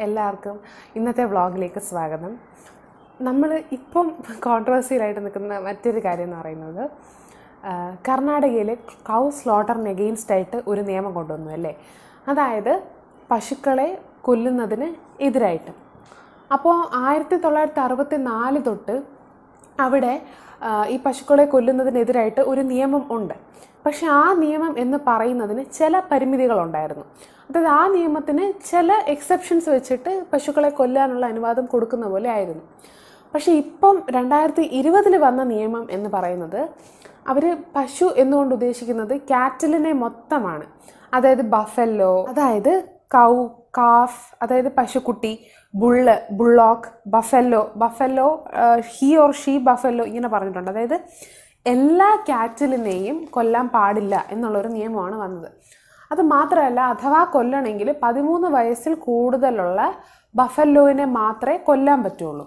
എല്ലാവർക്കും ഇന്നത്തെ വ്ളോഗിലേക്ക് സ്വാഗതം നമ്മൾ ഇപ്പം കോൺട്രവേഴ്സിയിലായിട്ട് നിൽക്കുന്ന മറ്റൊരു കാര്യം എന്ന് പറയുന്നത് ആ, കർണാടകയിൽ കൗ സ്ലോട്ടറിന് എഗെയിൻസ്റ്റ് ആയിട്ട് ഒരു നിയമം കൊണ്ടുവന്നു അല്ലേ അതായത് പശുക്കളെ കൊല്ലുന്നതിന് എതിരായിട്ട് അപ്പോൾ ആയിരത്തി തൊള്ളായിരത്തി അറുപത്തി നാല് തൊട്ട് അവിടെ ആ, ഈ പശുക്കളെ കൊല്ലുന്നതിനെതിരായിട്ട് ഒരു നിയമം ഉണ്ട് പക്ഷെ ആ നിയമം എന്ന് പറയുന്നതിന് ചില പരിമിതികളുണ്ടായിരുന്നു അതായത് ആ നിയമത്തിന് ചില എക്സെപ്ഷൻസ് വെച്ചിട്ട് പശുക്കളെ കൊല്ലാനുള്ള അനുവാദം കൊടുക്കുന്ന പോലെ ആയിരുന്നു പക്ഷെ ഇപ്പം രണ്ടായിരത്തി ഇരുപതിൽ വന്ന നിയമം എന്ന് പറയുന്നത് അവർ പശു എന്നുകൊണ്ട് ഉദ്ദേശിക്കുന്നത് കാറ്റലിനെ മൊത്തമാണ് അതായത് ബഫല്ലോ അതായത് കൗ കാഫ് അതായത് പശുക്കുട്ടി bull bullock buffalo buffalo he or she buffalo ഇങ്ങനെ പറഞ്ഞിട്ടുണ്ട് അതായത് എല്ലാ കാറ്റലിനെയും കൊല്ലാൻ പാടില്ല എന്നുള്ളൊരു നിയമമാണ് വന്നത് അത് മാത്രമല്ല അഥവാ കൊല്ലണമെങ്കിൽ പതിമൂന്ന് വയസ്സിൽ കൂടുതലുള്ള ബഫല്ലോവിനെ മാത്രമേ കൊല്ലാൻ പറ്റുള്ളൂ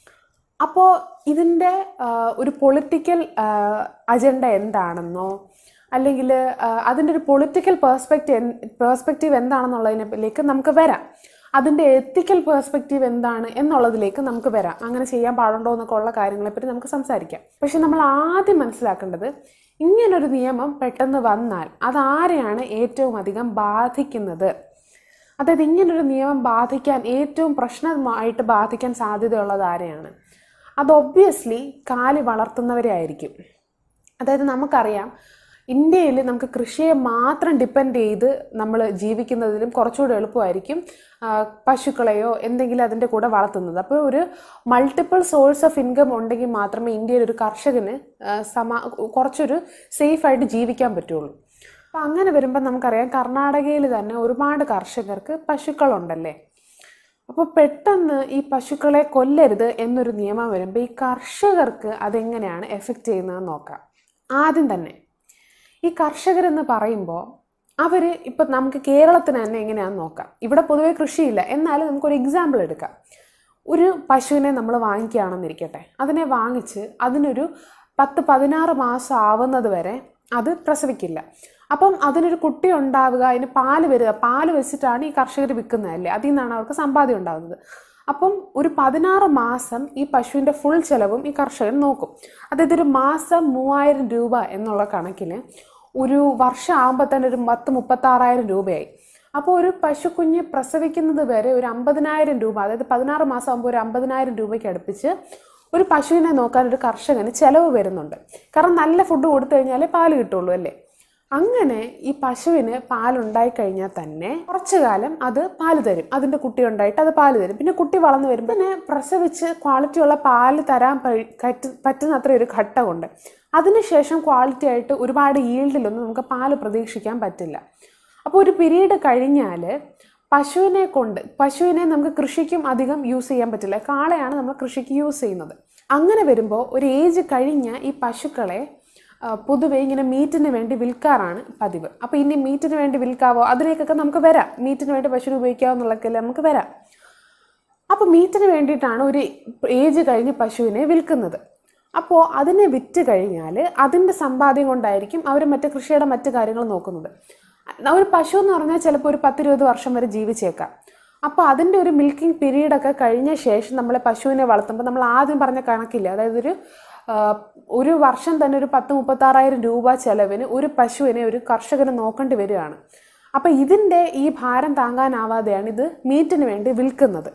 അപ്പോൾ ഇതിൻ്റെ ഒരു പൊളിറ്റിക്കൽ അജണ്ട എന്താണെന്നോ അല്ലെങ്കിൽ അതിൻ്റെ ഒരു പൊളിറ്റിക്കൽ പേഴ്സ്പെക്റ്റീവ് പേഴ്സ്പെക്റ്റീവ് എന്താണെന്നുള്ളതിലേക്ക് നമുക്ക് വരാം അതിൻ്റെ എത്തിക്കൽ പേഴ്സ്പെക്റ്റീവ് എന്താണ് എന്നുള്ളതിലേക്ക് നമുക്ക് വരാം അങ്ങനെ ചെയ്യാൻ പാടുണ്ടോ എന്നൊക്കെ ഉള്ള കാര്യങ്ങളെപ്പറ്റി നമുക്ക് സംസാരിക്കാം പക്ഷെ നമ്മൾ ആദ്യം മനസ്സിലാക്കേണ്ടത് ഇങ്ങനൊരു നിയമം പെട്ടെന്ന് വന്നാൽ അതാരെയാണ് ഏറ്റവും അധികം ബാധിക്കുന്നത് അതായത് ഇങ്ങനൊരു നിയമം ബാധിക്കാൻ ഏറ്റവും പ്രശ്നമായിട്ട് ബാധിക്കാൻ സാധ്യതയുള്ളത് ആരെയാണ് അത് ഒബ്വിയസ്ലി കാലി വളർത്തുന്നവരെ ആയിരിക്കും അതായത് നമുക്കറിയാം ഇന്ത്യയിൽ നമുക്ക് കൃഷിയെ മാത്രം ഡിപ്പെൻഡ് ചെയ്ത് നമ്മൾ ജീവിക്കുന്നതിലും കുറച്ചുകൂടി എളുപ്പമായിരിക്കും ആ, പശുക്കളെയോ എന്തെങ്കിലും അതിൻ്റെ കൂടെ വളർത്തുന്നത് അപ്പോൾ ഒരു മൾട്ടിപ്പിൾ സോഴ്സ് ഓഫ് ഇൻകം ഉണ്ടെങ്കിൽ മാത്രമേ ഇന്ത്യയിൽ ഒരു കർഷകന് ആ, സമ കുറച്ചൊരു സേഫായിട്ട് ജീവിക്കാൻ പറ്റുള്ളൂ അപ്പം അങ്ങനെ വരുമ്പോൾ നമുക്കറിയാം കർണാടകയിൽ തന്നെ ഒരുപാട് കർഷകർക്ക് പശുക്കളുണ്ടല്ലേ അപ്പോൾ പെട്ടെന്ന് ഈ പശുക്കളെ കൊല്ലരുത് എന്നൊരു നിയമം വരുമ്പോൾ ഈ കർഷകർക്ക് അതെങ്ങനെയാണ് എഫക്റ്റ് ചെയ്യുന്നതെന്ന് നോക്കാം ആദ്യം തന്നെ ഈ കർഷകരെന്ന് പറയുമ്പോൾ അവർ ഇപ്പം നമുക്ക് കേരളത്തിന് തന്നെ എങ്ങനെയാണെന്ന് നോക്കാം ഇവിടെ പൊതുവെ കൃഷിയില്ല എന്നാലും നമുക്കൊരു എക്സാമ്പിൾ എടുക്കാം ഒരു പശുവിനെ നമ്മൾ വാങ്ങിക്കുകയാണെന്നിരിക്കട്ടെ അതിനെ വാങ്ങിച്ച് അതിനൊരു പത്ത് പതിനാറ് മാസം ആവുന്നത് വരെ അത് പ്രസവിക്കില്ല അപ്പം അതിനൊരു കുട്ടി ഉണ്ടാവുക അതിന് പാല് വരിക പാല് വെച്ചിട്ടാണ് ഈ കർഷകർ വിൽക്കുന്നതല്ലേ അതിൽ നിന്നാണ് അവർക്ക് സമ്പാദ്യം ഉണ്ടാകുന്നത് അപ്പം ഒരു പതിനാറ് മാസം ഈ പശുവിൻ്റെ ഫുൾ ചെലവും ഈ കർഷകൻ നോക്കും അതായത് ഒരു മാസം മൂവായിരം രൂപ എന്നുള്ള കണക്കിന് ഒരു വർഷം ആകുമ്പോൾ തന്നെ ഒരു പത്ത് മുപ്പത്താറായിരം രൂപയായി അപ്പോൾ ഒരു പശുക്കുഞ്ഞ് പ്രസവിക്കുന്നത് വരെ ഒരു അമ്പതിനായിരം രൂപ അതായത് പതിനാറ് മാസം ആകുമ്പോൾ ഒരു അമ്പതിനായിരം രൂപയ്ക്ക് അടുപ്പിച്ച് ഒരു പശുവിനെ നോക്കാൻ ഒരു കർഷകന് ചിലവ് വരുന്നുണ്ട് കാരണം നല്ല ഫുഡ് കൊടുത്തു കഴിഞ്ഞാലേ പാല് കിട്ടുള്ളൂ അല്ലേ അങ്ങനെ ഈ പശുവിന് പാലുണ്ടായി കഴിഞ്ഞാൽ തന്നെ കുറച്ചു കാലം അത് പാല് തരും അതിൻ്റെ കുട്ടി ഉണ്ടായിട്ട് അത് പാല് തരും പിന്നെ കുട്ടി വളർന്നു വരും പിന്നെ പ്രസവിച്ച് ക്വാളിറ്റിയുള്ള പാല് തരാൻ പഴി- കറ്റ്- പറ്റുന്ന അത്ര ഒരു ഘട്ടമുണ്ട് അതിനുശേഷം ക്വാളിറ്റി ആയിട്ട് ഒരുപാട് ഈൽഡിലൊന്നും നമുക്ക് പാല് പ്രതീക്ഷിക്കാൻ പറ്റില്ല അപ്പോൾ ഒരു പീരീഡ് കഴിഞ്ഞാൽ പശുവിനെ കൊണ്ട് പശുവിനെ നമുക്ക് കൃഷിക്കും അധികം യൂസ് ചെയ്യാൻ പറ്റില്ല കാളയാണ് നമ്മൾ കൃഷിക്ക് യൂസ് ചെയ്യുന്നത് അങ്ങനെ വരുമ്പോൾ ഒരു ഏജ് കഴിഞ്ഞ ഈ പശുക്കളെ ആ, പൊതുവെ ഇങ്ങനെ മീറ്റിന് വേണ്ടി വിൽക്കാറാണ് പതിവ് അപ്പോൾ ഇനി മീറ്റിന് വേണ്ടി വിൽക്കാവോ അതിലേക്കൊക്കെ നമുക്ക് വരാം മീറ്റിന് വേണ്ടി പശുവിനെ ഉപയോഗിക്കാവോ എന്നുള്ളതൊക്കെ നമുക്ക് വരാം അപ്പോൾ മീറ്റിന് വേണ്ടിയിട്ടാണ് ഒരു ഏജ് കഴിഞ്ഞ് പശുവിനെ വിൽക്കുന്നത് അപ്പോൾ അതിനെ വിറ്റ് കഴിഞ്ഞാൽ അതിൻ്റെ സമ്പാദ്യം കൊണ്ടായിരിക്കും അവർ മറ്റ് കൃഷിയുടെ മറ്റു കാര്യങ്ങൾ നോക്കുന്നത് ഒരു പശു എന്ന് പറഞ്ഞാൽ ചിലപ്പോൾ ഒരു പത്തിരുപത് വർഷം വരെ ജീവിച്ചേക്കാം അപ്പോൾ അതിൻ്റെ ഒരു മിൽക്കിംഗ് പീരീഡൊക്കെ കഴിഞ്ഞ ശേഷം നമ്മളെ പശുവിനെ വളർത്തുമ്പോൾ നമ്മൾ ആദ്യം പറഞ്ഞ കണക്കില്ല അതായത് ഒരു ആ, ഒരു വർഷം തന്നെ ഒരു പത്ത് മുപ്പത്താറായിരം രൂപ ചെലവിന് ഒരു പശുവിനെ ഒരു കർഷകന് നോക്കേണ്ടി വരികയാണ് അപ്പോൾ ഇതിൻ്റെ ഈ ഭാരം താങ്ങാനാവാതെയാണ് ഇത് മീറ്റിന് വേണ്ടി വിൽക്കുന്നത്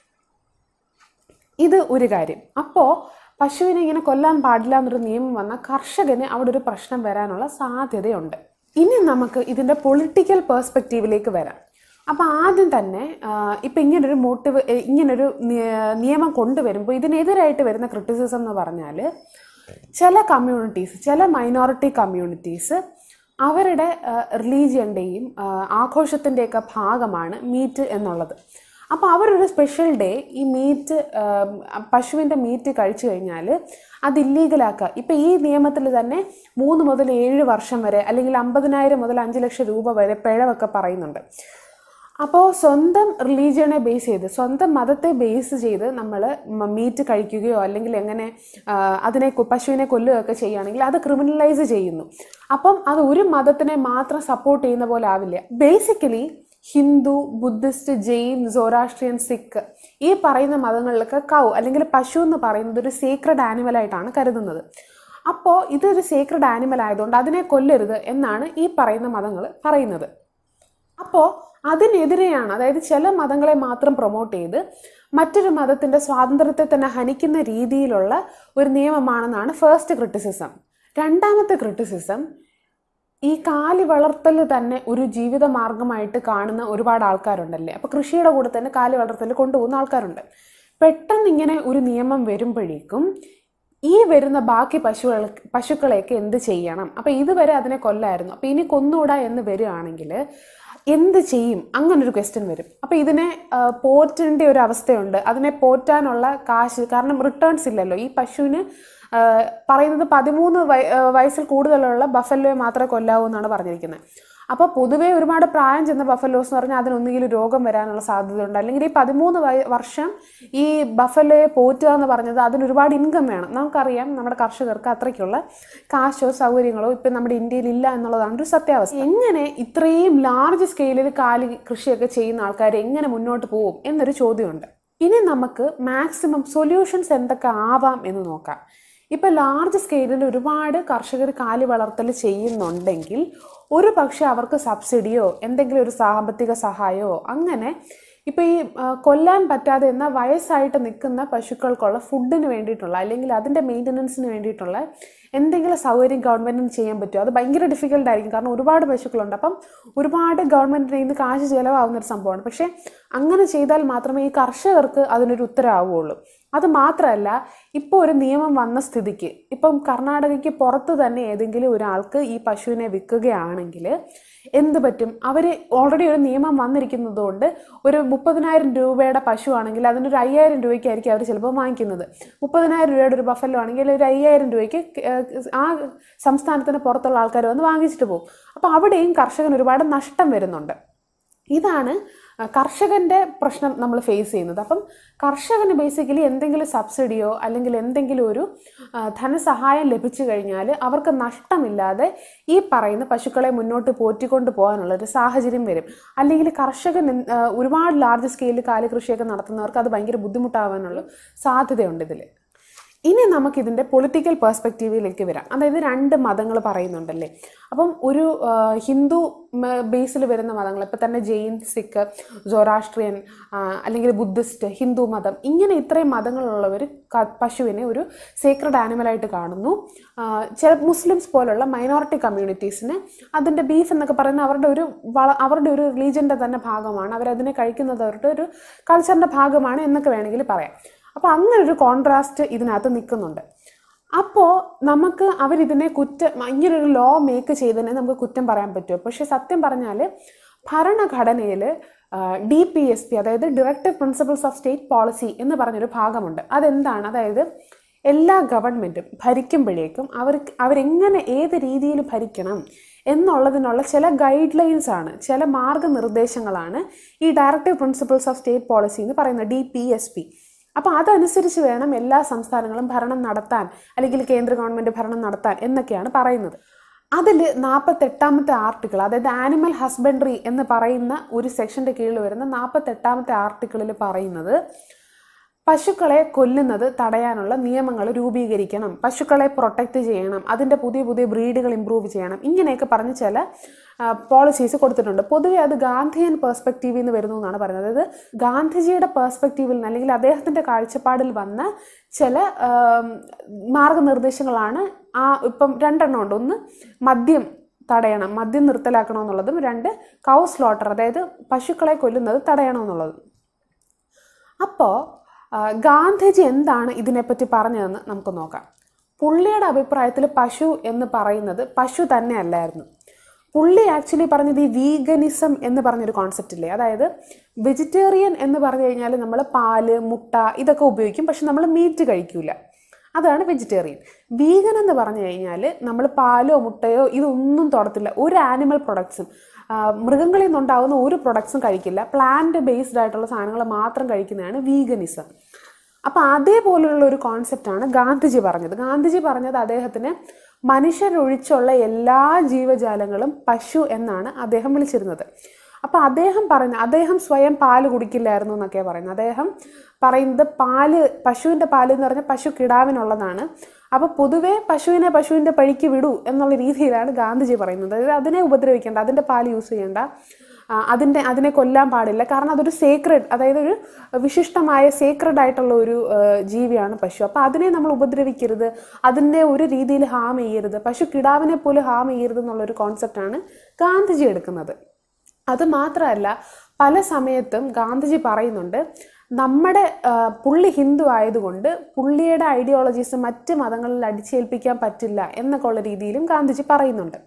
ഇത് ഒരു കാര്യം അപ്പോൾ പശുവിനെ ഇങ്ങനെ കൊല്ലാൻ പാടില്ല എന്നൊരു നിയമം വന്നാൽ കർഷകന് അവിടെ ഒരു പ്രശ്നം വരാനുള്ള സാധ്യതയുണ്ട് ഇനി നമുക്ക് ഇതിൻ്റെ പൊളിറ്റിക്കൽ പേഴ്സ്പെക്റ്റീവിലേക്ക് വരാം അപ്പോൾ ആദ്യം തന്നെ ഇപ്പം ഇങ്ങനൊരു മോട്ടീവ് ഇങ്ങനൊരു നിയ- നിയമം കൊണ്ടുവരുമ്പോൾ ഇതിനെതിരായിട്ട് വരുന്ന ക്രിറ്റിസിസം എന്ന് പറഞ്ഞാൽ ചില കമ്മ്യൂണിറ്റീസ് ചില മൈനോറിറ്റി കമ്മ്യൂണിറ്റീസ് അവരുടെ റിലീജിയൻ്റെയും ആഘോഷത്തിൻ്റെയൊക്കെ ഭാഗമാണ് മീറ്റ് എന്നുള്ളത് അപ്പോൾ അവരൊരു സ്പെഷ്യൽ ഡേ ഈ മീറ്റ് പശുവിൻ്റെ മീറ്റ് കഴിച്ചു കഴിഞ്ഞാൽ അത് ഇല്ലീഗലാക്കുക ഇപ്പം ഈ നിയമത്തിൽ തന്നെ മൂന്ന് മുതൽ ഏഴ് വർഷം വരെ അല്ലെങ്കിൽ അമ്പതിനായിരം മുതൽ അഞ്ച് ലക്ഷം രൂപ വരെ പിഴവൊക്കെ പറയുന്നുണ്ട് അപ്പോൾ സ്വന്തം റിലീജിയനെ ബേസ് ചെയ്ത് സ്വന്തം മതത്തെ ബേസ് ചെയ്ത് നമ്മൾ മീറ്റ് കഴിക്കുകയോ അല്ലെങ്കിൽ എങ്ങനെ ആ, അതിനെ കൊ- പശുവിനെ കൊല്ലുകയൊക്കെ ചെയ്യുകയാണെങ്കിൽ അത് ക്രിമിനലൈസ് ചെയ്യുന്നു അപ്പം അത് ഒരു മതത്തിനെ മാത്രം സപ്പോർട്ട് ചെയ്യുന്ന പോലെ ആവില്ല basically Hindu Buddhist Jain Zoroastrian Sikh ഈ പറയുന്ന മതങ്ങളിലൊക്കെ കൗ അല്ലെങ്കിൽ പശു എന്ന് പറയുന്നത് ഒരു സീക്രഡ് ആനിമലായിട്ടാണ് കരുതുന്നത് അപ്പോൾ ഇതൊരു സീക്രഡ് ആനിമൽ ആയതുകൊണ്ട് അതിനെ കൊല്ലരുത് എന്നാണ് ഈ പറയുന്ന മതങ്ങൾ പറയുന്നത് അപ്പോൾ അതിനെതിരെയാണ് അതായത് ചില മതങ്ങളെ മാത്രം പ്രൊമോട്ട് ചെയ്ത് മറ്റൊരു മതത്തിൻ്റെ സ്വാതന്ത്ര്യത്തെ തന്നെ ഹനിക്കുന്ന രീതിയിലുള്ള ഒരു നിയമമാണെന്നാണ് ഫസ്റ്റ് ക്രിറ്റിസിസം രണ്ടാമത്തെ ക്രിറ്റിസിസം ഈ കാലി വളർത്തൽ തന്നെ ഒരു ജീവിത മാർഗമായിട്ട് കാണുന്ന ഒരുപാട് ആൾക്കാരുണ്ടല്ലേ അപ്പോൾ കൃഷിയുടെ കൂടെ തന്നെ കാലി വളർത്തൽ കൊണ്ടുപോകുന്ന ആൾക്കാരുണ്ട് പെട്ടെന്ന് ഇങ്ങനെ ഒരു നിയമം വരുമ്പോഴേക്കും ഈ വരുന്ന ബാക്കി പശുക്കൾ പശുക്കളെയൊക്കെ എന്ത് ചെയ്യണം അപ്പോൾ ഇതുവരെ അതിനെ കൊല്ലായിരുന്നു അപ്പോൾ ഇനി കൊന്നുകൂടാ എന്ന് വരികയാണെങ്കിൽ എന്ത് ചെയ്യും അങ്ങനൊരു ക്വസ്റ്റ്യൻ വരും അപ്പോൾ ഇതിനെ ആ, പോറ്റേണ്ട ഒരു അവസ്ഥയുണ്ട് അതിനെ പോറ്റാനുള്ള കാശ് കാരണം റിട്ടേൺസ് ഇല്ലല്ലോ ഈ പശുവിന് ആ, പറയുന്നത് പതിമൂന്ന് വയ- ആ, വയസ്സിൽ കൂടുതലുള്ള ബഫലോയെ മാത്രമേ കൊല്ലാവൂ എന്നാണ് പറഞ്ഞിരിക്കുന്നത് അപ്പോൾ പൊതുവേ ഒരുപാട് പ്രായം ചെന്ന ബഫലോസ് എന്ന് പറഞ്ഞാൽ അതിനൊന്നുകിലും രോഗം വരാനുള്ള സാധ്യതയുണ്ട് അല്ലെങ്കിൽ ഈ പതിമൂന്ന് വയ വർഷം ഈ ബഫലോയെ പോറ്റുക എന്ന് പറഞ്ഞത് അതിന് ഒരുപാട് ഇൻകം വേണം നമുക്കറിയാം നമ്മുടെ കർഷകർക്ക് അത്രയ്ക്കുള്ള കാശോ സൗകര്യങ്ങളോ ഇപ്പം നമ്മുടെ ഇന്ത്യയിൽ ഇല്ല എന്നുള്ളതാണ് ഒരു സത്യാവസ്ഥ എങ്ങനെ ഇത്രയും ലാർജ് സ്കെയിലിൽ കാലി കൃഷിയൊക്കെ ചെയ്യുന്ന ആൾക്കാർ എങ്ങനെ മുന്നോട്ട് പോകും എന്നൊരു ചോദ്യമുണ്ട് ഇനി നമുക്ക് മാക്സിമം സൊല്യൂഷൻസ് എന്തൊക്കെ ആവാം എന്ന് നോക്കാം ഇപ്പം ലാർജ് സ്കെയിലിൽ ഒരുപാട് കർഷകർ കാലി വളർത്തൽ ചെയ്യുന്നുണ്ടെങ്കിൽ ഒരു പക്ഷേ അവർക്ക് സബ്സിഡിയോ എന്തെങ്കിലും ഒരു സാമ്പത്തിക സഹായമോ അങ്ങനെ ഇപ്പോൾ ഈ ആ, കൊല്ലാൻ പറ്റാതെ എന്ന വയസ്സായിട്ട് നിൽക്കുന്ന പശുക്കൾക്കുള്ള ഫുഡിന് വേണ്ടിയിട്ടുള്ള അല്ലെങ്കിൽ അതിൻ്റെ മെയിൻ്റനൻസിന് വേണ്ടിയിട്ടുള്ള എന്തെങ്കിലും സൗകര്യം ഗവൺമെൻറ്റിന് ചെയ്യാൻ പറ്റുമോ അത് ഭയങ്കര ഡിഫിക്കൽട്ട് ആയിരിക്കും കാരണം ഒരുപാട് പശുക്കളുണ്ട് അപ്പം ഒരുപാട് ഗവൺമെൻറ്റിന് ഇന്ന് കാശ് ചിലവാകുന്ന ഒരു സംഭവമാണ് പക്ഷേ അങ്ങനെ ചെയ്താൽ മാത്രമേ ഈ കർഷകർക്ക് അതിനൊരു ഉത്തരവാവുള്ളൂ അത് മാത്രമല്ല ഇപ്പോൾ ഒരു നിയമം വന്ന സ്ഥിതിക്ക് ഇപ്പം കർണാടകയ്ക്ക് പുറത്ത് തന്നെ ഏതെങ്കിലും ഒരാൾക്ക് ഈ പശുവിനെ വിൽക്കുകയാണെങ്കിൽ എന്ത് പറ്റും അവർ ഓൾറെഡി ഒരു നിയമം വന്നിരിക്കുന്നതുകൊണ്ട് ഒരു മുപ്പതിനായിരം രൂപയുടെ പശു ആണെങ്കിൽ അതിനൊരു അയ്യായിരം രൂപയ്ക്കായിരിക്കും അവർ ചിലപ്പോൾ വാങ്ങിക്കുന്നത് മുപ്പതിനായിരം രൂപയുടെ ഒരു ബഫല്ലോ ആണെങ്കിൽ ഒരു അയ്യായിരം രൂപയ്ക്ക് ഏഹ്, ആ സംസ്ഥാനത്തിന് പുറത്തുള്ള ആൾക്കാർ വന്ന് വാങ്ങിച്ചിട്ട് പോകും അപ്പോൾ അവിടെയും കർഷകന് ഒരുപാട് നഷ്ടം വരുന്നുണ്ട് ഇതാണ് ആ, കർഷകൻ്റെ പ്രശ്നം നമ്മൾ ഫേസ് ചെയ്യുന്നത് അപ്പം കർഷകന് ബേസിക്കലി എന്തെങ്കിലും സബ്സിഡിയോ അല്ലെങ്കിൽ എന്തെങ്കിലും ഒരു ആ, ധനസഹായം ലഭിച്ചു കഴിഞ്ഞാൽ അവർക്ക് നഷ്ടമില്ലാതെ ഈ പറയുന്ന പശുക്കളെ മുന്നോട്ട് പോറ്റിക്കൊണ്ട് പോകാനുള്ള ഒരു സാഹചര്യം വരും അല്ലെങ്കിൽ കർഷകൻ എന്ത്- ആ, ഒരുപാട് ലാർജ് സ്കെയിലിൽ കാലി കൃഷിയൊക്കെ നടത്തുന്നവർക്ക് അത് ഭയങ്കര ബുദ്ധിമുട്ടാവാനുള്ള സാധ്യതയുണ്ട് ഇതിൽ ഇനി നമുക്കിതിൻ്റെ പൊളിറ്റിക്കൽ പെർസ്പെക്റ്റീവിലേക്ക് വരാം അതായത് രണ്ട് മതങ്ങൾ പറയുന്നുണ്ടല്ലേ അപ്പം ഒരു ആ, ഹിന്ദു ബേസിൽ വരുന്ന മതങ്ങൾ ഇപ്പം തന്നെ ജെയിൻ സിഖ് സൊറാഷ്ട്രിയൻ ആ, അല്ലെങ്കിൽ ബുദ്ധിസ്റ്റ് ഹിന്ദു മതം ഇങ്ങനെ ഇത്രയും മതങ്ങളുള്ളവർ ക- പശുവിനെ ഒരു സീക്രഡ് ആനിമലായിട്ട് കാണുന്നു ആ, ചില മുസ്ലിംസ് പോലുള്ള മൈനോറിറ്റി കമ്മ്യൂണിറ്റീസിന് അതിൻ്റെ ബീഫ് എന്നൊക്കെ പറയുന്ന അവരുടെ ഒരു വള അവരുടെ ഒരു റിലീജൻ്റെ തന്നെ ഭാഗമാണ് അവരതിനെ കഴിക്കുന്നത് അവരുടെ ഒരു കൾച്ചറിൻ്റെ ഭാഗമാണ് എന്നൊക്കെ വേണമെങ്കിൽ പറയാം അപ്പോൾ അങ്ങനെ ഒരു കോൺട്രാസ്റ്റ് ഇതിനകത്ത് നിൽക്കുന്നുണ്ട് അപ്പോൾ നമുക്ക് അവരിതിനെ കുറ്റം ഇങ്ങനൊരു ലോ മേക്ക് ചെയ്തതിനെ നമുക്ക് കുറ്റം പറയാൻ പറ്റുമോ പക്ഷെ സത്യം പറഞ്ഞാൽ ഭരണഘടനയിൽ ഡി പി എസ് പി അതായത് directive principles of state policy എന്ന് പറഞ്ഞൊരു ഭാഗമുണ്ട് അതെന്താണ് അതായത് എല്ലാ ഗവൺമെൻറ്റും ഭരിക്കുമ്പോഴേക്കും അവർക്ക് അവരെങ്ങനെ ഏത് രീതിയിൽ ഭരിക്കണം എന്നുള്ളതിനുള്ള ചില ഗൈഡ് ലൈൻസ് ആണ് ചില മാർഗനിർദ്ദേശങ്ങളാണ് ഈ directive principles of state policy എന്ന് പറയുന്നത് ഡി പി എസ് പി അപ്പോൾ അതനുസരിച്ച് വേണം എല്ലാ സംസ്ഥാനങ്ങളും ഭരണം നടത്താൻ അല്ലെങ്കിൽ കേന്ദ്ര ഗവൺമെൻറ് ഭരണം നടത്താൻ എന്നൊക്കെയാണ് പറയുന്നത് അതിൽ നാൽപ്പത്തെട്ടാമത്തെ ആർട്ടിക്കിൾ അതായത് ആനിമൽ ഹസ്ബൻഡറി എന്ന് പറയുന്ന ഒരു സെക്ഷൻ്റെ കീഴിൽ വരുന്ന നാൽപ്പത്തെട്ടാമത്തെ ആർട്ടിക്കിളിൽ പറയുന്നത് പശുക്കളെ കൊല്ലുന്നത് തടയാനുള്ള നിയമങ്ങൾ രൂപീകരിക്കണം പശുക്കളെ പ്രൊട്ടക്റ്റ് ചെയ്യണം അതിൻ്റെ പുതിയ പുതിയ ബ്രീഡുകൾ ഇമ്പ്രൂവ് ചെയ്യണം ഇങ്ങനെയൊക്കെ പറഞ്ഞ് ചില പോളിസീസ് കൊടുത്തിട്ടുണ്ട് പൊതുവെ അത് ഗാന്ധിയൻ പേഴ്സ്പെക്റ്റീവിൽ നിന്ന് വരുന്നു എന്നാണ് പറയുന്നത് അതായത് ഗാന്ധിജിയുടെ പേഴ്സ്പെക്റ്റീവിൽ നിന്ന് അല്ലെങ്കിൽ അദ്ദേഹത്തിൻ്റെ കാഴ്ചപ്പാടിൽ വന്ന ചില ആം, മാർഗനിർദ്ദേശങ്ങളാണ് ആ ഇപ്പം രണ്ടെണ്ണം ഉണ്ട് ഒന്ന് മദ്യം തടയണം മദ്യം നിർത്തലാക്കണമെന്നുള്ളതും രണ്ട് കൗ സ്ലോട്ടർ അതായത് പശുക്കളെ കൊല്ലുന്നത് തടയണമെന്നുള്ളതും അപ്പോൾ ഗാന്ധിജി എന്താണ് ഇതിനെപ്പറ്റി പറഞ്ഞതെന്ന് നമുക്ക് നോക്കാം പുള്ളിയുടെ അഭിപ്രായത്തിൽ പശു എന്ന് പറയുന്നത് പശു തന്നെ അല്ലായിരുന്നു പുള്ളി ആക്ച്വലി പറഞ്ഞത് ഈ വീഗനിസം എന്ന് പറഞ്ഞൊരു കോൺസെപ്റ്റ് ഇല്ലേ അതായത് വെജിറ്റേറിയൻ എന്ന് പറഞ്ഞു കഴിഞ്ഞാൽ നമ്മൾ പാല് മുട്ട ഇതൊക്കെ ഉപയോഗിക്കും പക്ഷെ നമ്മൾ മീറ്റ് കഴിക്കൂല അതാണ് വെജിറ്റേറിയൻ വീഗൻ എന്ന് പറഞ്ഞു കഴിഞ്ഞാൽ നമ്മൾ പാലോ മുട്ടയോ ഇതൊന്നും തൊടത്തില്ല ഒരു ആനിമൽ പ്രൊഡക്ട്സും മൃഗങ്ങളിൽ നിന്നുണ്ടാകുന്ന ഒരു പ്രൊഡക്ട്സും കഴിക്കില്ല പ്ലാന്റ് ബേസ്ഡ് ആയിട്ടുള്ള സാധനങ്ങൾ മാത്രം കഴിക്കുന്നതാണ് വീഗനിസം അപ്പോൾ അതേപോലെയുള്ള ഒരു കോൺസെപ്റ്റാണ് ഗാന്ധിജി പറഞ്ഞത് ഗാന്ധിജി പറഞ്ഞത് അദ്ദേഹത്തിന് മനുഷ്യരൊഴിച്ചുള്ള എല്ലാ ജീവജാലങ്ങളും പശു എന്നാണ് അദ്ദേഹം വിളിച്ചിരുന്നത് അപ്പോൾ അദ്ദേഹം പറയുന്നത് അദ്ദേഹം സ്വയം പാല് കുടിക്കില്ലായിരുന്നു എന്നൊക്കെയാണ് പറയുന്നത് അദ്ദേഹം പറയുന്നത് പാല് പശുവിൻ്റെ പാല് എന്ന് പറഞ്ഞാൽ പശു കിടാവിനുള്ളതാണ് അപ്പോൾ പൊതുവേ പശുവിനെ പശുവിൻ്റെ പഴിക്ക് വിടൂ എന്നുള്ള രീതിയിലാണ് ഗാന്ധിജി പറയുന്നത് അതായത് അതിനെ ഉപദ്രവിക്കേണ്ട അതിൻ്റെ പാല് യൂസ് ചെയ്യേണ്ട ആ, അതിൻ്റെ അതിനെ കൊല്ലാൻ പാടില്ല കാരണം അതൊരു സേക്രഡ് അതായത് ഒരു വിശിഷ്ടമായ സേക്രഡ് ആയിട്ടുള്ള ഒരു ആ, ജീവിയാണ് പശു അപ്പോൾ അതിനെ നമ്മൾ ഉപദ്രവിക്കരുത് അതിൻ്റെ ഒരു രീതിയിൽ ഹാം ചെയ്യരുത് പശു കിടാവിനെ പോലും ഹാം ചെയ്യരുത് എന്നുള്ളൊരു കോൺസെപ്റ്റാണ് ഗാന്ധിജി എടുക്കുന്നത് അത് മാത്രമല്ല പല സമയത്തും ഗാന്ധിജി പറയുന്നുണ്ട് നമ്മുടെ ആ, പുള്ളി ഹിന്ദു ആയതുകൊണ്ട് പുള്ളിയുടെ ഐഡിയോളജീസ് മറ്റ് മതങ്ങളിൽ അടിച്ചേൽപ്പിക്കാൻ പറ്റില്ല എന്നൊക്കെ ഉള്ള രീതിയിലും ഗാന്ധിജി പറയുന്നുണ്ട്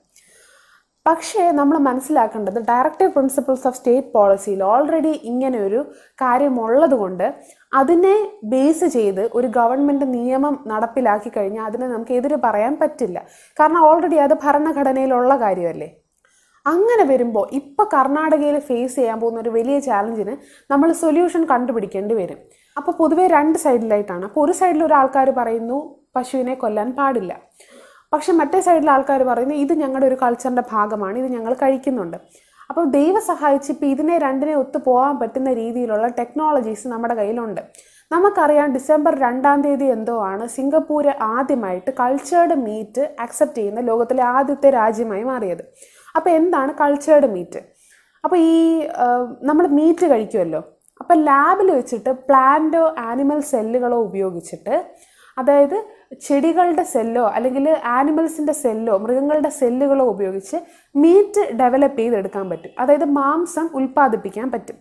പക്ഷേ നമ്മൾ മനസ്സിലാക്കേണ്ടത് ഡയറക്റ്റീവ് പ്രിൻസിപ്പിൾസ് ഓഫ് സ്റ്റേറ്റ് പോളിസിയിൽ ഓൾറെഡി ഇങ്ങനെ ഒരു കാര്യമുള്ളത് കൊണ്ട് അതിനെ ബേസ് ചെയ്ത് ഒരു ഗവൺമെൻറ് നിയമം നടപ്പിലാക്കി കഴിഞ്ഞാൽ അതിനെ നമുക്ക് എതിര് പറയാൻ പറ്റില്ല കാരണം ഓൾറെഡി അത് ഭരണഘടനയിലുള്ള കാര്യമല്ലേ അങ്ങനെ വരുമ്പോൾ ഇപ്പോൾ കർണാടകയിൽ ഫേസ് ചെയ്യാൻ പോകുന്ന ഒരു വലിയ ചാലഞ്ചിന് നമ്മൾ സൊല്യൂഷൻ കണ്ടുപിടിക്കേണ്ടി വരും അപ്പോൾ പൊതുവേ രണ്ട് സൈഡിലായിട്ടാണ് അപ്പോൾ ഒരു സൈഡിൽ ഒരു ആൾക്കാർ പറയുന്നു പശുവിനെ കൊല്ലാൻ പാടില്ല പക്ഷെ മറ്റേ സൈഡിലെ ആൾക്കാർ പറയുന്നു ഇത് ഞങ്ങളുടെ ഒരു കൾച്ചറിൻ്റെ ഭാഗമാണ് ഇത് ഞങ്ങൾ കഴിക്കുന്നുണ്ട് അപ്പോൾ ദൈവം സഹായിച്ച് ഇപ്പോൾ ഇതിനെ രണ്ടിനെ ഒത്തു പോകാൻ പറ്റുന്ന രീതിയിലുള്ള ടെക്നോളജീസ് നമ്മുടെ കയ്യിലുണ്ട് നമുക്കറിയാം ഡിസംബർ രണ്ടാം തീയതി എന്തോ ആണ് സിംഗപ്പൂര് ആദ്യമായിട്ട് കൾച്ചേർഡ് മീറ്റ് അക്സെപ്റ്റ് ചെയ്യുന്ന ലോകത്തിലെ ആദ്യത്തെ രാജ്യമായി മാറിയത് അപ്പോൾ എന്താണ് കൾച്ചേർഡ് മീറ്റ് അപ്പോൾ ഈ നമ്മൾ മീറ്റ് കഴിക്കുമല്ലോ അപ്പോൾ ലാബിൽ വെച്ചിട്ട് പ്ലാന്റോ ആനിമൽ സെല്ലുകളോ ഉപയോഗിച്ചിട്ട് അതായത് ചെടികളുടെ സെല്ലോ അല്ലെങ്കിൽ ആനിമൽസിൻ്റെ സെല്ലോ മൃഗങ്ങളുടെ സെല്ലുകളോ ഉപയോഗിച്ച് മീറ്റ് ഡെവലപ്പ് ചെയ്തെടുക്കാൻ പറ്റും അതായത് മാംസം ഉൽപ്പാദിപ്പിക്കാൻ പറ്റും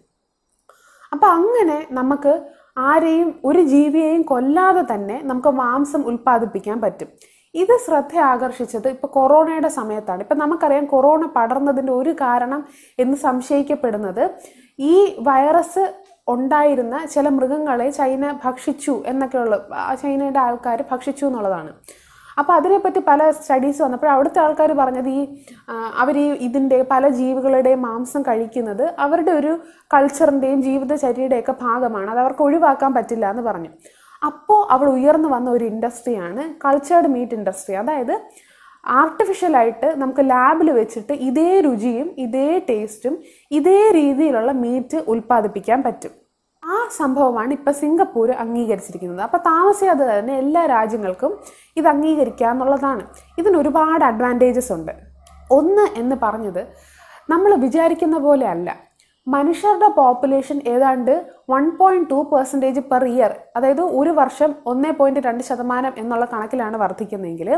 അപ്പം അങ്ങനെ നമുക്ക് ആരെയും ഒരു ജീവിയെയും കൊല്ലാതെ തന്നെ നമുക്ക് മാംസം ഉൽപ്പാദിപ്പിക്കാൻ പറ്റും ഇത് ശ്രദ്ധ ആകർഷിച്ചത് ഇപ്പോൾ കൊറോണയുടെ സമയത്താണ് ഇപ്പം നമുക്കറിയാം കൊറോണ പടർന്നതിൻ്റെ ഒരു കാരണം എന്ന് സംശയിക്കപ്പെടുന്നത് ഈ വൈറസ് ഉണ്ടായിരുന്ന ചില മൃഗങ്ങളെ ചൈന ഭക്ഷിച്ചു എന്നൊക്കെയുള്ള ആ ചൈനയുടെ ആൾക്കാർ ഭക്ഷിച്ചു എന്നുള്ളതാണ് അപ്പോൾ അതിനെപ്പറ്റി പല സ്റ്റഡീസ് വന്നപ്പോൾ അവിടുത്തെ ആൾക്കാർ പറഞ്ഞത് ഈ അവർ ഈ ഇതിൻ്റെ പല ജീവികളുടെയും മാംസം കഴിക്കുന്നത് അവരുടെ ഒരു കൾച്ചറിൻ്റെയും ജീവിതചര്യയുടെയൊക്കെ ഭാഗമാണ് അത് അവർക്ക് ഒഴിവാക്കാൻ പറ്റില്ല എന്ന് പറഞ്ഞു അപ്പോൾ അവൾ ഉയർന്നു വന്ന ഒരു ഇൻഡസ്ട്രിയാണ് കൾച്ചേർഡ് മീറ്റ് ഇൻഡസ്ട്രി അതായത് ആർട്ടിഫിഷ്യലായിട്ട് നമുക്ക് ലാബിൽ വെച്ചിട്ട് ഇതേ രുചിയും ഇതേ ടേസ്റ്റും ഇതേ രീതിയിലുള്ള മീറ്റ് ഉൽപ്പാദിപ്പിക്കാൻ പറ്റും ആ സംഭവമാണ് ഇപ്പം സിംഗപ്പൂർ അംഗീകരിച്ചിരിക്കുന്നത് അപ്പോൾ താമസിയാതെ തന്നെ എല്ലാ രാജ്യങ്ങൾക്കും ഇത് അംഗീകരിക്കുക എന്നുള്ളതാണ് ഇതിന് ഒരുപാട് അഡ്വാൻറ്റേജസ് ഉണ്ട് ഒന്ന് എന്ന് പറഞ്ഞത് നമ്മൾ വിചാരിക്കുന്ന പോലെ അല്ല മനുഷ്യരുടെ പോപ്പുലേഷൻ ഏതാണ്ട് one point two percentage per year അതായത് ഒരു വർഷം ഒന്നേ പോയിൻറ്റ് രണ്ട് ശതമാനം എന്നുള്ള കണക്കിലാണ് വർദ്ധിക്കുന്നതെങ്കിൽ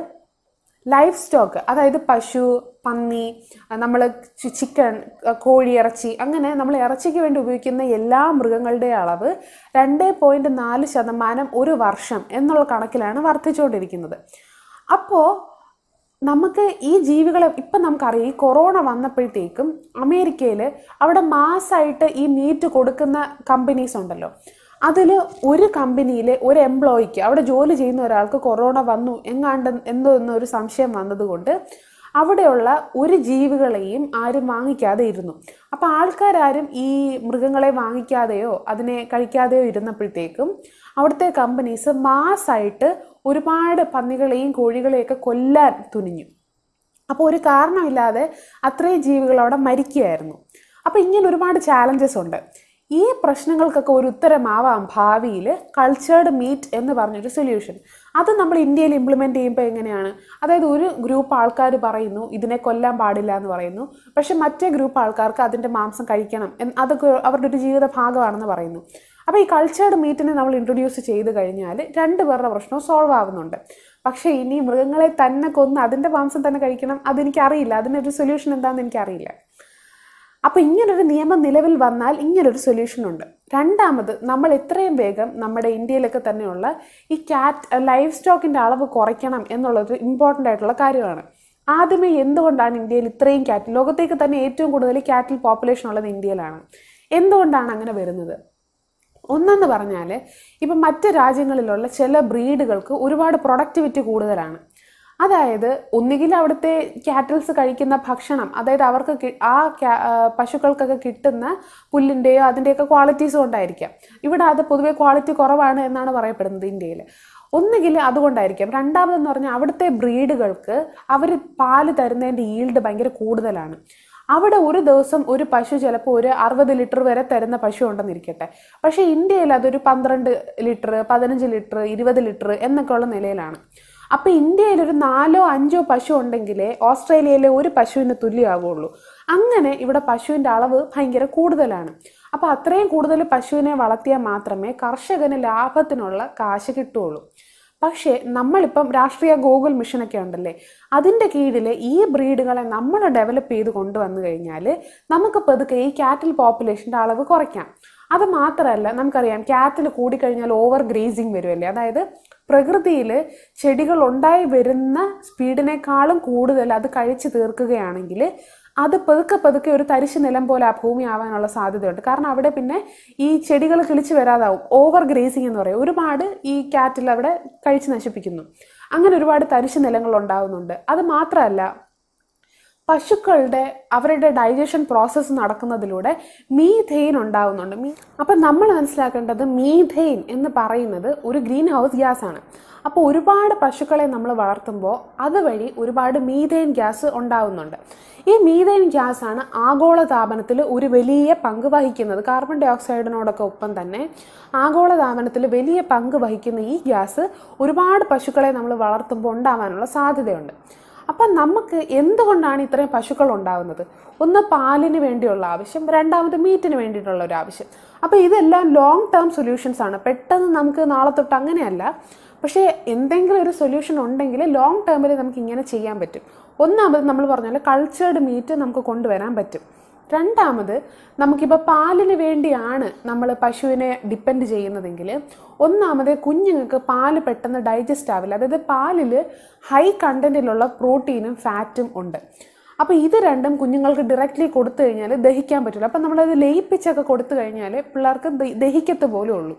ലൈഫ് സ്റ്റോക്ക് അതായത് പശു പന്നി നമ്മൾ ചിക്കൻ കോഴി ഇറച്ചി അങ്ങനെ നമ്മൾ ഇറച്ചിക്ക് വേണ്ടി ഉപയോഗിക്കുന്ന എല്ലാ മൃഗങ്ങളുടെയും അളവ് രണ്ട് പോയിൻറ്റ് നാല് ശതമാനം ഒരു വർഷം എന്നുള്ള കണക്കിലാണ് വർദ്ധിച്ചുകൊണ്ടിരിക്കുന്നത് അപ്പോൾ നമുക്ക് ഈ ജീവികളെ ഇപ്പം നമുക്കറിയാം ഈ കൊറോണ വന്നപ്പോഴത്തേക്കും അമേരിക്കയിൽ അവിടെ മാസമായിട്ട് ഈ മീറ്റ് കൊടുക്കുന്ന കമ്പനീസ് ഉണ്ടല്ലോ അതിൽ ഒരു കമ്പനിയിലെ ഒരു എംപ്ലോയിക്ക് അവിടെ ജോലി ചെയ്യുന്ന ഒരാൾക്ക് കൊറോണ വന്നു എങ്ങാണ്ട് എന്തോ എന്നൊരു സംശയം വന്നതുകൊണ്ട് അവിടെയുള്ള ഒരു ജീവികളെയും ആരും വാങ്ങിക്കാതെ ഇരുന്നു അപ്പോൾ ആൾക്കാരും ഈ മൃഗങ്ങളെ വാങ്ങിക്കാതെയോ അതിനെ കഴിക്കാതെയോ ഇരുന്നപ്പോഴത്തേക്കും അവിടുത്തെ കമ്പനീസ് മാസമായിട്ട് ഒരുപാട് പന്നികളെയും കോഴികളെയൊക്കെ കൊല്ലാൻ തുനിഞ്ഞു അപ്പോൾ ഒരു കാരണമില്ലാതെ അത്രയും ജീവികൾ അവിടെ മരിക്കുകയായിരുന്നു അപ്പോൾ ഇങ്ങനെ ഒരുപാട് ചാലഞ്ചസ് ഉണ്ട് ഈ പ്രശ്നങ്ങൾക്കൊക്കെ ഒരു ഉത്തരമാവാം ഭാവിയിൽ കൾച്ചേർഡ് മീറ്റ് എന്ന് പറഞ്ഞൊരു സൊല്യൂഷൻ അത് നമ്മൾ ഇന്ത്യയിൽ ഇംപ്ലിമെൻ്റ് ചെയ്യുമ്പോൾ എങ്ങനെയാണ് അതായത് ഒരു ഗ്രൂപ്പ് ആൾക്കാർ പറയുന്നു ഇതിനെ കൊല്ലാൻ പാടില്ല എന്ന് പറയുന്നു പക്ഷെ മറ്റേ ഗ്രൂപ്പ് ആൾക്കാർക്ക് അതിൻ്റെ മാംസം കഴിക്കണം എന്ന് അതൊക്കെ അവരുടെ ഒരു ജീവിത ഭാഗമാണെന്ന് പറയുന്നു അപ്പോൾ ഈ കൾച്ചേർഡ് മീറ്റിനെ നമ്മൾ ഇൻട്രൊഡ്യൂസ് ചെയ്ത് കഴിഞ്ഞാൽ രണ്ട് പേരുടെ പ്രശ്നവും സോൾവ് ആവുന്നുണ്ട് പക്ഷേ ഇനി മൃഗങ്ങളെ തന്നെ കൊന്ന് അതിൻ്റെ മാംസം തന്നെ കഴിക്കണം അതെനിക്കറിയില്ല അതിനൊരു സൊല്യൂഷൻ എന്താണെന്ന് എനിക്കറിയില്ല അപ്പോൾ ഇങ്ങനൊരു നിയമം നിലവിൽ വന്നാൽ ഇങ്ങനൊരു സൊല്യൂഷൻ ഉണ്ട് രണ്ടാമത് നമ്മൾ എത്രയും വേഗം നമ്മുടെ ഇന്ത്യയിലൊക്കെ തന്നെയുള്ള ഈ ക്യാറ്റ് ലൈഫ് സ്റ്റോക്കിൻ്റെ അളവ് കുറയ്ക്കണം എന്നുള്ളത് ഇമ്പോർട്ടൻ്റ് ആയിട്ടുള്ള കാര്യമാണ് ആദ്യമേ എന്തുകൊണ്ടാണ് ഇന്ത്യയിൽ ഇത്രയും ക്യാറ്റ് ലോകത്തേക്ക് തന്നെ ഏറ്റവും കൂടുതൽ ക്യാറ്റിൽ പോപ്പുലേഷൻ ഉള്ളത് ഇന്ത്യയിലാണ് എന്തുകൊണ്ടാണ് അങ്ങനെ വരുന്നത് ഒന്നെന്ന് പറഞ്ഞാൽ ഇപ്പം മറ്റ് രാജ്യങ്ങളിലുള്ള ചില ബ്രീഡുകൾക്ക് ഒരുപാട് പ്രൊഡക്ടിവിറ്റി കൂടുതലാണ് അതായത് ഒന്നുകിൽ അവിടുത്തെ ക്യാറ്റിൽസ് കഴിക്കുന്ന ഭക്ഷണം അതായത് അവർക്ക് കി- ആ ക്യാ- ആ, പശുക്കൾക്കൊക്കെ കിട്ടുന്ന പുല്ലിൻ്റെയോ അതിൻ്റെയൊക്കെ ക്വാളിറ്റീസ് കൊണ്ടായിരിക്കാം ഇവിടെ അത് പൊതുവെ ക്വാളിറ്റി കുറവാണ് എന്നാണ് പറയപ്പെടുന്നത് ഇന്ത്യയിൽ ഒന്നുകിൽ അതുകൊണ്ടായിരിക്കാം രണ്ടാമതെന്ന് പറഞ്ഞാൽ അവിടുത്തെ ബ്രീഡുകൾക്ക് അവർ പാല് തരുന്നതിൻ്റെ ഈൽഡ് ഭയങ്കര കൂടുതലാണ് അവിടെ ഒരു ദിവസം ഒരു പശു ചിലപ്പോൾ ഒരു അറുപത് ലിറ്റർ വരെ തരുന്ന പശു ഉണ്ടെന്നിരിക്കട്ടെ പക്ഷേ ഇന്ത്യയിൽ അതൊരു പന്ത്രണ്ട് ലിറ്റർ പതിനഞ്ച് ലിറ്റർ ഇരുപത് ലിറ്റർ എന്നൊക്കെയുള്ള നിലയിലാണ് അപ്പോൾ ഇന്ത്യയിൽ ഒരു നാലോ അഞ്ചോ പശു ഉണ്ടെങ്കിലേ ഓസ്ട്രേലിയയിലെ ഒരു പശുവിന് തുല്യമാകുള്ളൂ അങ്ങനെ ഇവിടെ പശുവിൻ്റെ അളവ് ഭയങ്കര കൂടുതലാണ് അപ്പോൾ അത്രയും കൂടുതൽ പശുവിനെ വളർത്തിയാൽ മാത്രമേ കർഷകന് ലാഭത്തിനുള്ള കാശ് കിട്ടുകയുള്ളൂ പക്ഷേ നമ്മളിപ്പം രാഷ്ട്രീയ ഗൂഗിൾ മിഷനൊക്കെ ഉണ്ടല്ലേ അതിൻ്റെ കീഴിൽ ഈ ബ്രീഡുകളെ നമ്മൾ ഡെവലപ്പ് ചെയ്ത് കൊണ്ടുവന്നു കഴിഞ്ഞാൽ നമുക്ക് പതുക്കെ ഈ കാറ്റിൽ പോപ്പുലേഷൻ്റെ അളവ് കുറയ്ക്കാം അത് മാത്രമല്ല നമുക്കറിയാം കാറ്റിൽ കൂടിക്കഴിഞ്ഞാൽ ഓവർ ഗ്രേസിങ് വരുമല്ലേ അതായത് പ്രകൃതിയിൽ ചെടികൾ ഉണ്ടായി വരുന്ന സ്പീഡിനേക്കാളും കൂടുതൽ അത് കഴിച്ചു തീർക്കുകയാണെങ്കിൽ അത് പതുക്കെ പതുക്കെ ഒരു തരിശു നിലം പോലെ ആ ഭൂമി ആവാനുള്ള സാധ്യതയുണ്ട് കാരണം അവിടെ പിന്നെ ഈ ചെടികൾ കിളിച്ചു വരാതാവും ഓവർ ഗ്രേസിങ് എന്ന് പറയും ഒരുപാട് ഈ കാറ്റിൽ അവിടെ കഴിച്ച് നശിപ്പിക്കുന്നു അങ്ങനെ ഒരുപാട് തരിശു നിലങ്ങൾ ഉണ്ടാകുന്നുണ്ട് അത് മാത്രമല്ല പശുക്കളുടെ അവരുടെ ഡൈജഷൻ പ്രോസസ്സ് നടക്കുന്നതിലൂടെ മീഥെയിൻ ഉണ്ടാകുന്നുണ്ട് മീ അപ്പം നമ്മൾ മനസ്സിലാക്കേണ്ടത് മീഥെയിൻ എന്ന് പറയുന്നത് ഒരു ഗ്രീൻ ഹൗസ് ഗ്യാസ് ആണ് അപ്പോൾ ഒരുപാട് പശുക്കളെ നമ്മൾ വളർത്തുമ്പോൾ അതുവഴി ഒരുപാട് മീഥെയിൻ ഗ്യാസ് ഉണ്ടാകുന്നുണ്ട് ഈ മീഥെയിൻ ഗ്യാസ് ആണ് ആഗോളതാപനത്തിൽ ഒരു വലിയ പങ്ക് വഹിക്കുന്നത് കാർബൺ ഡൈ ഓക്സൈഡിനോടൊക്കെ ഒപ്പം തന്നെ ആഗോളതാപനത്തിൽ വലിയ പങ്ക് വഹിക്കുന്ന ഈ ഗ്യാസ് ഒരുപാട് പശുക്കളെ നമ്മൾ വളർത്തുമ്പോൾ ഉണ്ടാവാനുള്ള സാധ്യതയുണ്ട് അപ്പം നമുക്ക് എന്തുകൊണ്ടാണ് ഇത്രയും പശുക്കൾ ഉണ്ടാകുന്നത് ഒന്ന് പാലിന് വേണ്ടിയുള്ള ആവശ്യം രണ്ടാമത് മീറ്റിന് വേണ്ടിയിട്ടുള്ള ഒരു ആവശ്യം അപ്പോൾ ഇതെല്ലാം ലോങ് ടേം സൊല്യൂഷൻസ് ആണ് പെട്ടെന്ന് നമുക്ക് നാളെ തൊട്ട് അങ്ങനെയല്ല പക്ഷേ എന്തെങ്കിലും ഒരു സൊല്യൂഷൻ ഉണ്ടെങ്കിൽ ലോങ് ടേമിൽ നമുക്ക് ഇങ്ങനെ ചെയ്യാൻ പറ്റും ഒന്നാമത് നമ്മൾ പറഞ്ഞാൽ കൾച്ചേർഡ് മീറ്റ് നമുക്ക് കൊണ്ടുവരാൻ പറ്റും രണ്ടാമത് നമുക്കിപ്പോൾ പാലിന് വേണ്ടിയാണ് നമ്മൾ പശുവിനെ ഡിപ്പെൻഡ് ചെയ്യുന്നതെങ്കിൽ ഒന്നാമത് കുഞ്ഞുങ്ങൾക്ക് പാല് പെട്ടെന്ന് ഡൈജസ്റ്റ് ആവില്ല അതായത് പാലിൽ ഹൈ കണ്ടൻറ്റിലുള്ള പ്രോട്ടീനും ഫാറ്റും ഉണ്ട് അപ്പോൾ ഇത് രണ്ടും കുഞ്ഞുങ്ങൾക്ക് ഡയറക്റ്റ്ലി കൊടുത്തു കഴിഞ്ഞാൽ ദഹിക്കാൻ പറ്റില്ല അപ്പം നമ്മളത് ലയിപ്പിച്ചൊക്കെ കൊടുത്തു കഴിഞ്ഞാൽ പിള്ളേർക്ക് ദ- ദഹിക്കത്ത് പോലും ഉള്ളൂ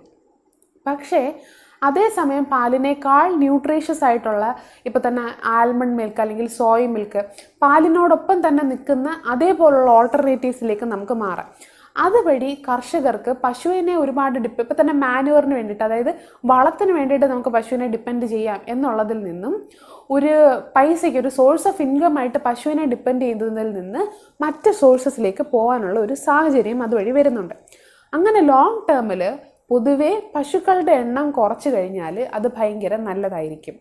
പക്ഷേ അതേസമയം പാലിനേക്കാൾ ന്യൂട്രീഷ്യസ് ആയിട്ടുള്ള ഇപ്പോൾ തന്നെ ആൽമണ്ട് മിൽക്ക് അല്ലെങ്കിൽ സോയ മിൽക്ക് പാലിനോടൊപ്പം തന്നെ നിൽക്കുന്ന അതേപോലുള്ള ഓൾട്ടർനേറ്റീവ്സിലേക്ക് നമുക്ക് മാറാം അതുവഴി കർഷകർക്ക് പശുവിനെ ഒരുപാട് ഡിപ്പ് ഇപ്പം തന്നെ മാനുവറിന് വേണ്ടിയിട്ട് അതായത് വളത്തിന് വേണ്ടിയിട്ട് നമുക്ക് പശുവിനെ ഡിപ്പെൻഡ് ചെയ്യാം എന്നുള്ളതിൽ നിന്നും ഒരു പൈസയ്ക്ക് ഒരു സോഴ്സ് ഓഫ് ഇൻകം ആയിട്ട് പശുവിനെ ഡിപ്പെൻഡ് ചെയ്യുന്നതിൽ നിന്ന് മറ്റ് സോഴ്സസിലേക്ക് പോകാനുള്ള ഒരു സാഹചര്യം അതുവഴി വരുന്നുണ്ട് അങ്ങനെ ലോങ് ടേമിൽ പൊതുവേ പശുക്കളുടെ എണ്ണം കുറച്ച് കഴിഞ്ഞാൽ അത് ഭയങ്കര നല്ലതായിരിക്കും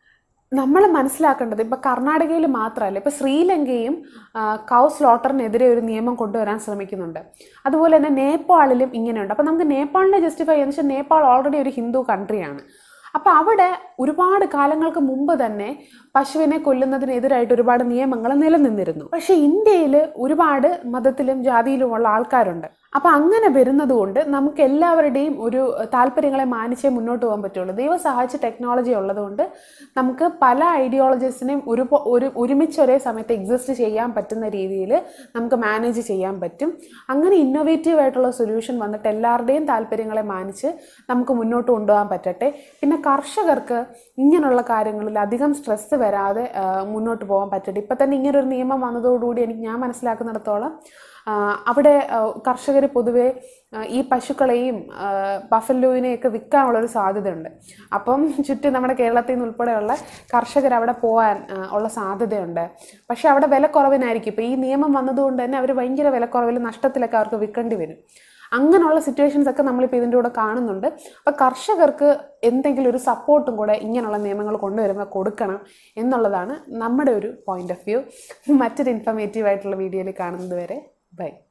നമ്മൾ മനസ്സിലാക്കേണ്ടത് ഇപ്പോൾ കർണാടകയിൽ മാത്രമല്ല ഇപ്പോൾ ശ്രീലങ്കയും കൗ സ്ലോട്ടറിനെതിരെ ഒരു നിയമം കൊണ്ടുവരാൻ ശ്രമിക്കുന്നുണ്ട് അതുപോലെ തന്നെ നേപ്പാളിലും ഇങ്ങനെയുണ്ട് അപ്പോൾ നമുക്ക് നേപ്പാളിനെ ജസ്റ്റിഫൈ ചെയ്യുന്ന വെച്ചാൽ നേപ്പാൾ ഓൾറെഡി ഒരു ഹിന്ദു കൺട്രിയാണ് അപ്പോൾ അവിടെ ഒരുപാട് കാലങ്ങൾക്ക് മുമ്പ് തന്നെ പശുവിനെ കൊല്ലുന്നതിനെതിരായിട്ട് ഒരുപാട് നിയമങ്ങൾ നിലനിന്നിരുന്നു പക്ഷേ ഇന്ത്യയിൽ ഒരുപാട് മതത്തിലും ജാതിയിലുമുള്ള ആൾക്കാരുണ്ട് അപ്പോൾ അങ്ങനെ വരുന്നത് കൊണ്ട് നമുക്ക് എല്ലാവരുടെയും ഒരു താല്പര്യങ്ങളെ മാനിച്ചേ മുന്നോട്ട് പോകാൻ പറ്റുള്ളൂ ദൈവം സഹായിച്ച ടെക്നോളജി ഉള്ളതുകൊണ്ട് നമുക്ക് പല ഐഡിയോളജീസിനെയും ഒരു ഒരു ഒരുമിച്ച് ഒരേ സമയത്ത് എക്സിസ്റ്റ് ചെയ്യാൻ പറ്റുന്ന രീതിയിൽ നമുക്ക് മാനേജ് ചെയ്യാൻ പറ്റും അങ്ങനെ ഇന്നോവേറ്റീവ് ആയിട്ടുള്ള സൊല്യൂഷൻ വന്നിട്ട് എല്ലാവരുടെയും താല്പര്യങ്ങളെ മാനിച്ച് നമുക്ക് മുന്നോട്ട് കൊണ്ടുപോകാൻ പറ്റട്ടെ പിന്നെ കർഷകർക്ക് ഇങ്ങനെയുള്ള കാര്യങ്ങളിൽ അധികം സ്ട്രെസ് വരാതെ ആ, മുന്നോട്ട് പോകാൻ പറ്റട്ടെ ഇപ്പം തന്നെ ഇങ്ങനൊരു നിയമം വന്നതോടുകൂടി എനിക്ക് ഞാൻ മനസ്സിലാക്കുന്നിടത്തോളം ആ, അവിടെ കർഷകർ പൊതുവെ ആ, ഈ പശുക്കളെയും ബഫല്ലോയിനെയൊക്കെ വിൽക്കാനുള്ളൊരു സാധ്യതയുണ്ട് അപ്പം ചുറ്റും നമ്മുടെ കേരളത്തിൽ നിന്ന് ഉൾപ്പെടെയുള്ള കർഷകർ അവിടെ പോകാൻ ആ, ഉള്ള സാധ്യതയുണ്ട് പക്ഷേ അവിടെ വിലക്കുറവിനായിരിക്കും ഇപ്പോൾ ഈ നിയമം വന്നതുകൊണ്ട് തന്നെ അവർ ഭയങ്കര വിലക്കുറവിൽ നഷ്ടത്തിലൊക്കെ അവർക്ക് വിൽക്കേണ്ടി വരും അങ്ങനെയുള്ള സിറ്റുവേഷൻസ് ഒക്കെ നമ്മളിപ്പോൾ ഇതിൻ്റെ കൂടെ കാണുന്നുണ്ട് അപ്പോൾ കർഷകർക്ക് എന്തെങ്കിലും ഒരു സപ്പോർട്ടും കൂടെ ഇങ്ങനെയുള്ള നിയമങ്ങൾ കൊണ്ടുവരുമ്പോൾ കൊടുക്കണം എന്നുള്ളതാണ് നമ്മുടെ ഒരു പോയിന്റ് ഓഫ് വ്യൂ മറ്റൊരു ഇൻഫർമേറ്റീവ് ആയിട്ടുള്ള വീഡിയോയിൽ കാണുന്നത് വരെ ബൈ